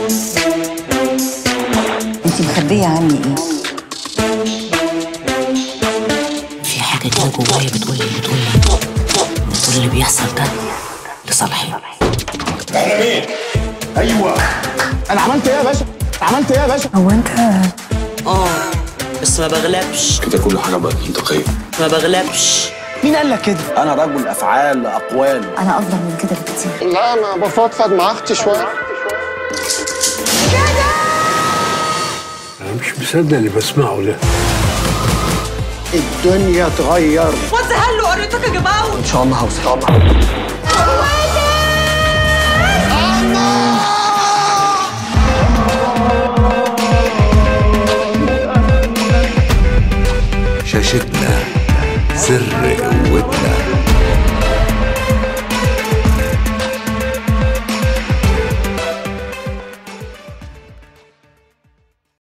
انت مخبيه عني ايه في حاجة كده جوايا بتقول لي بتقول لي بتقول اللي بيحصل ده لصالحي احنا مين؟ ايوه انا عملت ايه يا باشا عملت ايه يا باشا هو انت اه بس ما بغلبش كده كل حاجه بقت منطقيه ما بغلبش مين قال لك كده انا رجل افعال اقوال انا افضل من كده بكتير لا انا بفضفض مع اختي شويه أنا مش مصدق اللي بسمعه ده الدنيا اتغير ان شاء الله هوصل